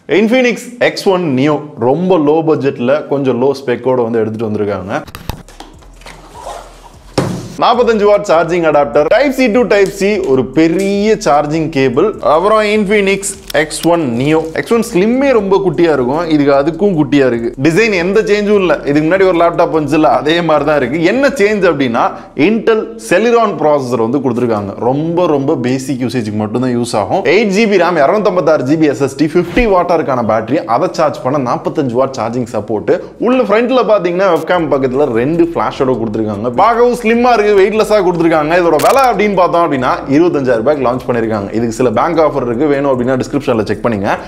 Infinix X one Neo ரொம்ப low பட்ஜெட்டில் கொஞ்சம் லோ ஸ்பெக்கோட வந்து எடுத்துகிட்டு வந்திருக்காங்க நாற்பத்தஞ்சு watt charging adapter type C to type C ஒரு பெரிய சார்ஜிங் கேபிள் அப்புறம் Infinix X one Neo X one ஸ்லிம்மே ரொம்ப குட்டியா இருக்கும் இதுக்கு அதுக்கும் குட்டியா இருக்கு டிசைன் எந்த சேஞ்சும் இல்லை இதுக்கு முன்னாடி ஒரு லேப்டாப் வந்துச்சுல அதே மாதிரி தான் இருக்கு என்ன சேஞ்ச் அப்படின்னா இன்டெல் செலிரான் ப்ராசஸர் வந்து கொடுத்துருக்காங்க ரொம்ப ரொம்ப பேசிக் யூசேஜுக்கு மட்டும் தான் யூஸ் ஆகும் எயிட் ஜிபி ரேம் இரநூத்தம்பத்தாறு ஜிபி எஸ்எஸ்டி ஃபிஃப்டி வாட்டருக்கான பேட்டரி அதை சார்ஜ் பண்ண நாற்பத்தஞ்சு வாட் சார்ஜிங் சப்போர்ட் உள்ள ஃப்ரண்ட்ல பாத்தீங்கன்னா வெப்கேம் பக்கத்துல ரெண்டு ஃபிளாஷோட கொடுத்துருக்காங்க பார்க்கவும் ஸ்லிம்மா இருக்கு வெயிட்லெஸ்ஸாக கொடுத்துருக்காங்க இதோட விலை அப்படின்னு பார்த்தோம் அப்படின்னா இருபத்தஞ்சாயிரம் ரூபாய்க்கு லான்ச் பண்ணிருக்காங்க இதுக்கு சில பேங்க் ஆஃபர் இருக்கு வேணும் அப்படின்னா டிஸ்கிரிப்ஷன்ல செக் பண்ணுங்க